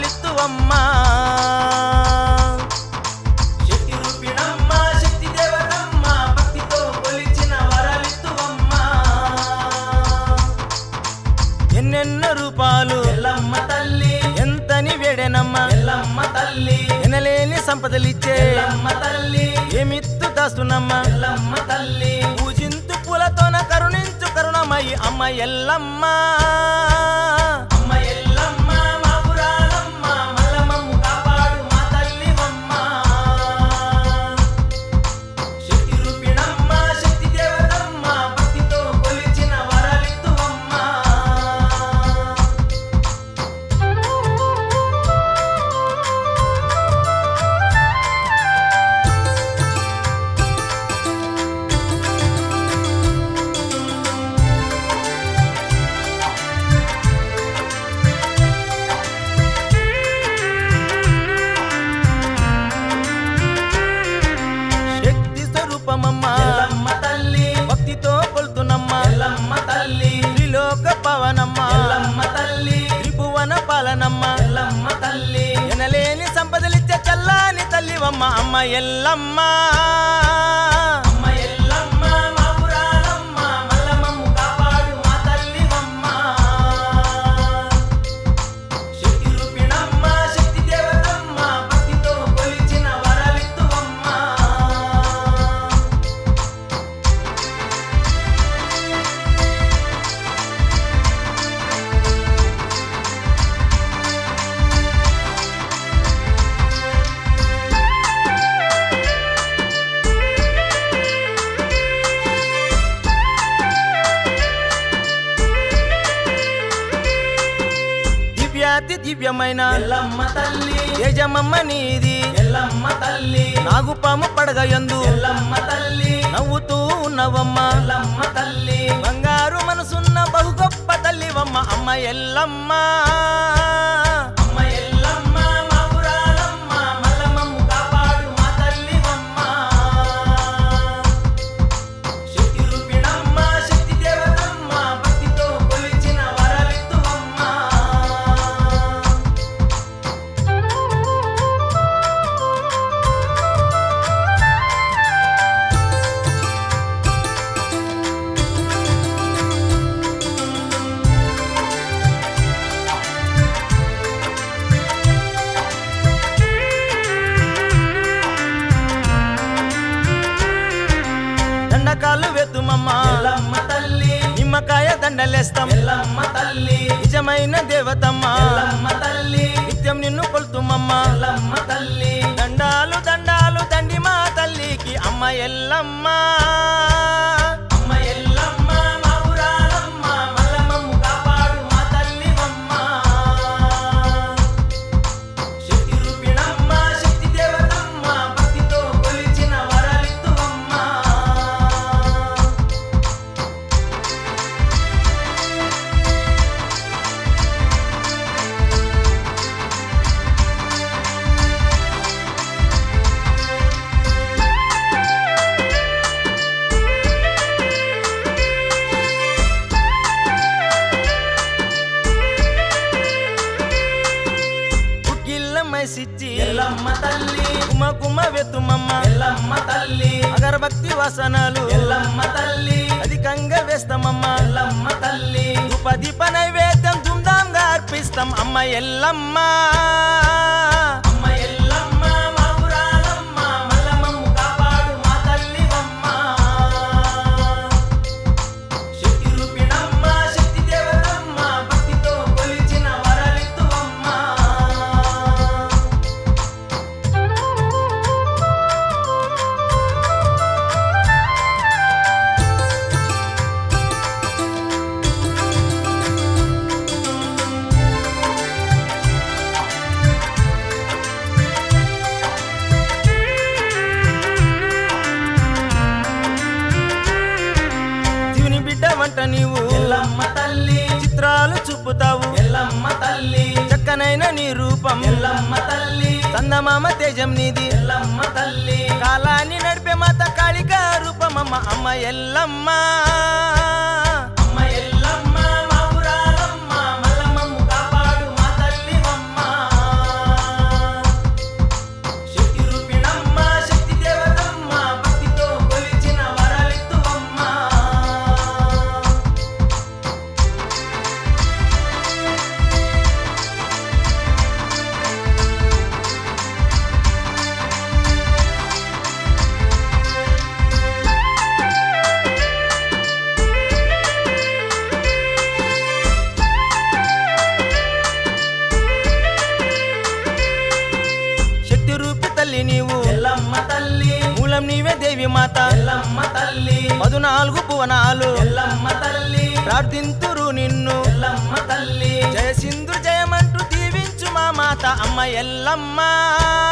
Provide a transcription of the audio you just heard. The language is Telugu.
వరాలిత్తువమ్మా శక్తి రూపిణమ్మ శక్తి దేవతమ్మ భక్తితో కొలిచిన వరాలిత్తువమ్మా ఎన్నెన్నో రూపాలు ఎల్లమ్మ తల్లి ఎంతని వేడెనమ్మ ఎల్లమ్మ తల్లి ఎనలేని సంపదలిచ్చే ఎల్లమ్మ తల్లి ఏమిత్తు దాస్తున్నమ్మ ఎల్లమ్మ తల్లి పూజింతు పూలతోన కరుణించు కరుణమయి అమ్మ ఎల్లమ్మ అమ్మ ఎల్లమ్మ మా పురాణమ్మ మల్లమ్మము కాపాడు మా తల్లివమ్మ శక్తి రూపిణమ్మ శక్తి దేవతమ్మ భక్తితో కొలిచిన వరలిత్తువమ్మ శక్తి స్వరూపమమ్మ ఎల్లమ్మ తల్లి భక్తితో కొలుతున్నమ్మ ఎల్లమ్మ తల్లి త్రిలోక పవనమ్మ ఎల్లమ్మ తల్లి త్రిభువన పాలనమ్మ ఎల్లమ్మ తల్లి ఎనలేని సంపదలిచ్చే చల్లాని తల్లివమ్మ అమ్మ ఎల్లమ్మ అమ్మ ఎల్లమ్మ మా పురాణమ్మ మల్లమ్మము కాపాడు మా తల్లివమ్మ శక్తి రూపిణమ్మ శక్తి దేవతమ్మ భక్తితో కొలిచిన వరలిత్తువమ్మ దివ్యాతి దివ్యమైన ఎల్లమ్మ తల్లి యజమమ్మ నీది ఎల్లమ్మ తల్లి నాగుపాము పడగయందు ఎల్లమ్మ తల్లి నవ్వుతూ ఉన్నవమ్మ ఎల్లమ్మ తల్లి బంగారు మనసున్న బహు గొప్ప తల్లివమ్మ అమ్మ ఎల్లమ్మ అమ్మ ఎల్లమ్మ మా పురాణమ్మ మల్లమ్మము కాపాడు మా తల్లివమ్మ శక్తి రూపిణమ్మ శక్తి దేవతమ్మ భక్తితో కొలిచిన వరలిత్తువమ్మ దండకాలు వెతుమమ్మ ఎల్లమ్మ తల్లి నిమ్మకాయ దండలేస్తాం ఎల్లమ్మ తల్లి నిజమైన దేవతమ్మ ఎల్లమ్మ తల్లి నిత్యం నిన్ను కొలుతుమమ్మ ఎల్లమ్మ తల్లి దండాలు దండాలు దండి మా తల్లికి అమ్మ ఎల్లమ్మ అమ్మ ఎల్లమ్మ మా పురాణమ్మ మల్లమ్మము కాపాడు మా తల్లివమ్మ శక్తి రూపిణమ్మ శక్తి దేవతమ్మ భక్తితో కొలిచిన వరలిత్తువమ్మ ఉగ్గిల్ల మైసిచ్చి ఎల్లమ్మ తల్లి కుమ కుమ వెతుమమ్మ ఎల్లమ్మ తల్లి అగరభక్తి వాసనలు ఎల్లమ్మ తల్లి అధికంగా వేస్తామమ్మ ఎల్లమ్మ తల్లి ఉపదీప నైవేద్యం ధూమ్ధాంగా అర్పిస్తాం అమ్మ ఎల్లమ్మ అమ్మ ఎల్లమ్మ మా పురాణమ్మ మల్లమ్మము కాపాడు మా తల్లివమ్మ శక్తి రూపిణమ్మ శక్తి దేవతమ్మ భక్తితో కొలిచిన వరలిత్తువమ్మ శివుని బిడ్డ వంట నీవు ఎల్లమ్మ తల్లి చిత్రాలు చూపుతావు ఎల్లమ్మ తల్లి చక్కనైన నీ రూపం ఎల్లమ్మ తల్లి చందమామ తేజం నీది ఎల్లమ్మ తల్లి కాలాన్ని నడిపే మాత కాళిక రూపమమ్మ అమ్మ ఎల్లమ్మ అమ్మ ఎల్లమ్మ మా పురాణమ్మ మల్లమ్మము కాపాడు మా తల్లివమ్మ మాత ఎల్లమ్మ తల్లి పదునాలుగు భువనాలు ఎల్లమ్మ తల్లి ప్రార్థింతురు నిన్ను ఎల్లమ్మ తల్లి జయ సింధు జయమంటూ దీవించు మా మాత అమ్మ ఎల్లమ్మ